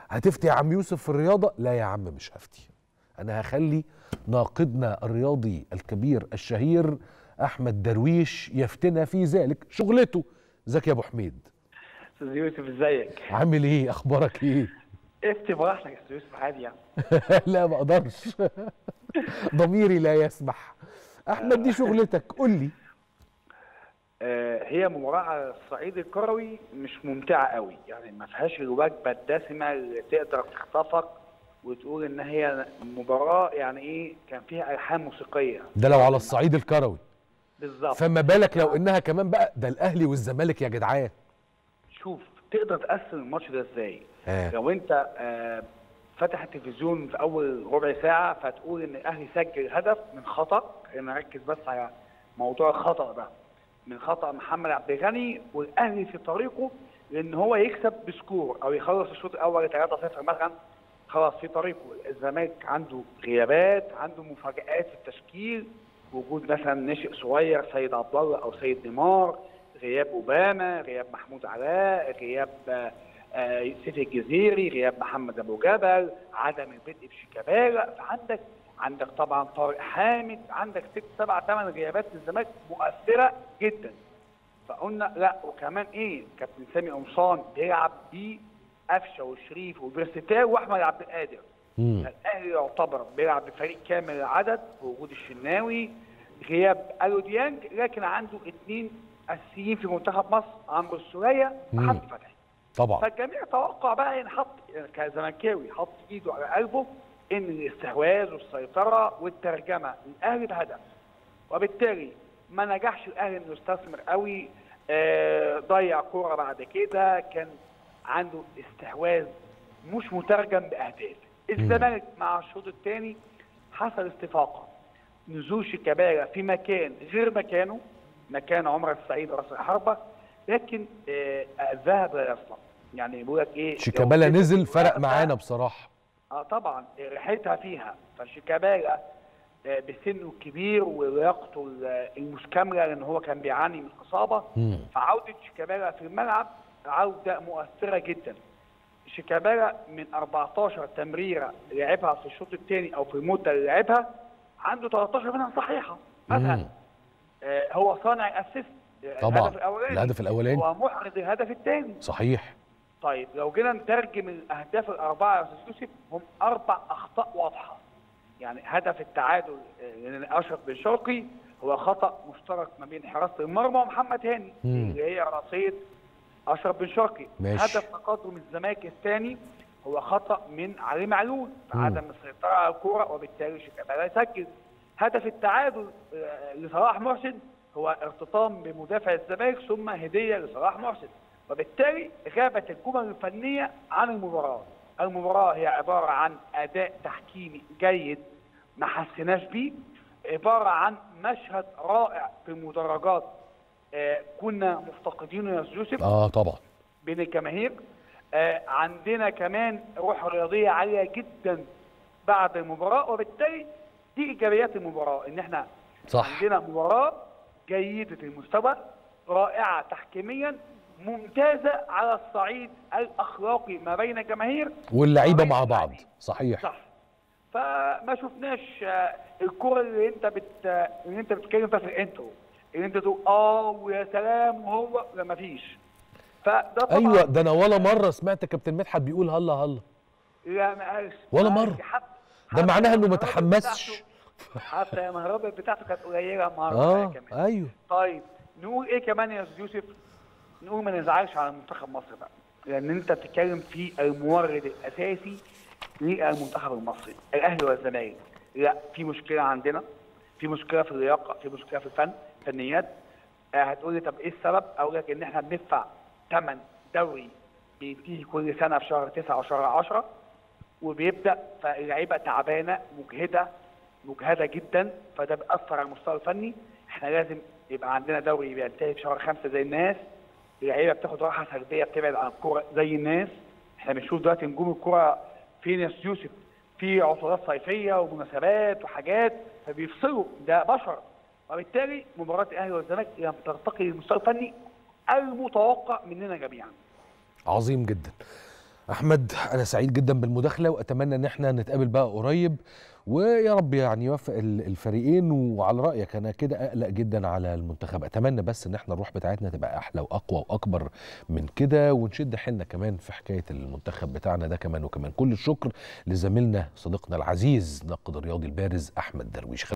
هتفتي يا عم يوسف في الرياضه لا يا عم مش هفتي انا هخلي ناقدنا الرياضي الكبير الشهير احمد درويش يفتنا في ذلك شغلته ازيك يا ابو حميد استاذ يوسف ازيك؟ عامل ايه اخبارك ايه افتي براحتك يا استاذ يوسف عادي يعني لا ما اقدرش ضميري لا يسمح احمد دي شغلتك قول لي آه هي مباراة على الصعيد الكروي مش ممتعة قوي يعني ما فيهاش الوجبة الدسمة اللي تقدر تخطفك وتقول ان هي مباراة يعني ايه كان فيها الحان موسيقية ده لو على الصعيد الكروي بالظبط فما بالك لو انها كمان بقى ده الاهلي والزمالك يا جدعان شوف تقدر تقسم الماتش ده ازاي؟ آه. لو انت آه فاتح التلفزيون في اول ربع ساعة فتقول ان الاهلي سجل هدف من خطأ نركز بس على موضوع الخطأ ده من خطأ محمد عبد الغني والاهلي في طريقه لان هو يكسب بسكور او يخلص الشوط الاول 3-0 مثلا خلاص في طريقه الزمالك عنده غيابات عنده مفاجآت في التشكيل وجود مثلا ناشئ صغير سيد عبد الله او سيد نيمار غياب اوباما غياب محمود علاء غياب آه سيف الجزيري غياب محمد ابو جبل عدم البدء بشيكابالا فعندك عندك طبعا طارق حامد عندك ست سبع ثمان غيابات للزمالك مؤثره جدا فقلنا لا وكمان ايه كابتن سامي قمصان بيلعب بيه قفشه وشريف وفيرستير واحمد عبد القادر الاهلي يعتبر بيلعب بفريق كامل العدد بوجود الشناوي غياب الو ديانج لكن عنده اثنين اساسيين في منتخب مصر عمرو السوليه وحمدي فتحي طبعا فالجميع توقع بقى ان حط كزملكاوي حط ايده على قلبه ان الاستحواذ والسيطره والترجمه الاهلي بهدف وبالتالي ما نجحش الاهلي انه يستثمر قوي آه ضيع كوره بعد كده كان عنده استحواذ مش مترجم باهداف الزمالك مع الشوط الثاني حصل استفاقه نزول شيكابالا في مكان غير مكانه مكان عمر السعيد راس الحربه لكن آه الذهب لا يصلح يعني بيقول لك ايه شيكابالا نزل فرق معانا بصراحه اه طبعا ريحتها فيها فشيكابالا آه بسنه الكبير ولياقته المستكمله لان هو كان بيعاني من اصابه فعوده شيكابالا في الملعب عوده مؤثره جدا شيكابالا من 14 تمريره لعبها في الشوط الثاني او في المده اللي لعبها عنده 13 منها صحيحه مثلا آه هو صانع اسيست طبعا الهدف الاولاني الهدف الاولاني هو محرز الهدف الثاني صحيح طيب لو جينا نترجم الاهداف الاربعه يا استاذ يوسف هم اربع اخطاء واضحه يعني هدف التعادل اشرف بن شرقي هو خطا مشترك ما بين حراسه المرمى ومحمد هاني اللي هي رصيد اشرف بن شرقي ماشي. هدف تقدم الزمالك الثاني هو خطا من علي معلول عدم السيطره على الكوره وبالتالي شيكابالا يسجل هدف التعادل لصلاح محسن هو ارتطام بمدافع الزمالك ثم هديه لصلاح محسن وبالتالي غابت الجمل الفنيه عن المباراه المباراه هي عباره عن اداء تحكيمي جيد ما حسناش بيه عباره عن مشهد رائع في المدرجات آه كنا مفتقدينه يا يوسف اه طبعا بين الجماهير آه عندنا كمان روح رياضيه عاليه جدا بعد المباراه وبالتالي دي ايجابيات المباراه ان احنا صح عندنا مباراه جيده المستوى رائعه تحكيميا ممتازه على الصعيد الاخلاقي ما بين الجماهير واللعيبه مع بعض صحيح صح فما شفناش الكره اللي انت بت اللي انت بتتكلم فيها في الانترو اللي انت تقول اه ويا سلام وهو لا ما فيش فده طبعا ايوه ده انا ولا مره سمعت كابتن مدحت بيقول هلا هلا لا ما قالش ولا ما مرة. قالش. حتى ده حتى معناها انه ما المهارات تحمسش بتاعته- حتى المهارات بتاعته كانت قليله النهارده اه كمان ايوه طيب نقول ايه كمان يا استاذ يوسف نقول ما نزعلش على منتخب مصر بقى لان انت بتتكلم في المورد الاساسي للمنتخب المصري الاهلي والزمالك لا في مشكله عندنا في مشكله في اللياقه في مشكله في الفن فنيات آه هتقول لي طب ايه السبب؟ اقول لك ان احنا بندفع ثمن دوري بينتهي كل سنه في شهر 9 او شهر 10 وبيبدا فاللعيبه تعبانه مجهده مجهده جدا فده بيأثر على المستوى الفني احنا لازم يبقى عندنا دوري بينتهي في شهر خمسة زي الناس اللعيبه بتاخد راحه سلبيه بتبعد عن الكوره زي الناس احنا بنشوف دلوقتي نجوم الكوره فين يا يوسف في عطلات صيفيه ومناسبات وحاجات فبيفصلوا ده بشر وبالتالي مباراه الاهلي والزمالك لم ترتقي للمستوى الفني المتوقع مننا جميعا عظيم جدا احمد انا سعيد جدا بالمداخله واتمنى ان احنا نتقابل بقى قريب ويا رب يعني يوفق ال- الفريقين وعلى رايك انا كده اقلق جدا على المنتخب اتمنى بس ان احنا الروح بتاعتنا تبقى احلى واقوى واكبر من كده ونشد حيلنا كمان في حكايه المنتخب بتاعنا ده كمان وكمان كل الشكر لزميلنا صديقنا العزيز ناقد الرياضي البارز احمد درويش